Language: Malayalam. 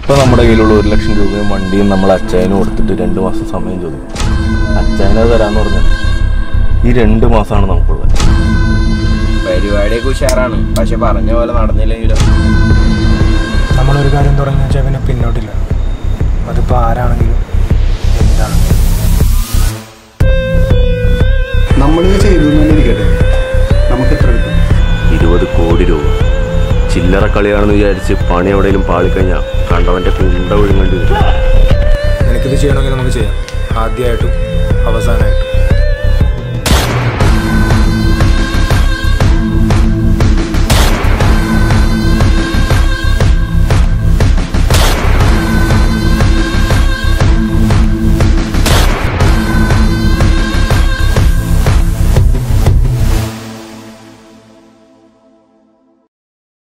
ഇപ്പൊ നമ്മുടെ കയ്യിലുള്ള ഒരു ലക്ഷം രൂപയും വണ്ടിയും നമ്മൾ അച്ചായന് കൊടുത്തിട്ട് രണ്ട് മാസം സമയം ചോദിക്കും അച്ചായനത് തരാന്ന് പറഞ്ഞാൽ ഈ രണ്ട് മാസമാണ് നമുക്കുള്ളത് പരിപാടിയൊക്കെ ഉഷാറാണ് പക്ഷെ പറഞ്ഞ പോലെ നടന്നില്ലെങ്കിലോ നമ്മളൊരു കാര്യം തുടങ്ങി വെച്ചാൽ പിന്നെ പിന്നോട്ടില്ല അതിപ്പോൾ ആരാണെങ്കിലും എന്താണെങ്കിലും നമ്മളിത് ചെയ്തു എന്ന് തന്നെ ഇരിക്കട്ടെ നമുക്ക് എത്ര കിട്ടും ഇരുപത് കോടി രൂപ ചില്ലറ കളിയാണെന്ന് വിചാരിച്ച് പണി എവിടെയെങ്കിലും പാളിക്കഴിഞ്ഞാൽ കണ്ടവന്റെ കുണ്ട ഒഴുങ്ങേണ്ടി വരും എനിക്കിത് ചെയ്യണമെങ്കിൽ നമുക്ക് ചെയ്യാം ആദ്യമായിട്ടും അവസാനമായിട്ടും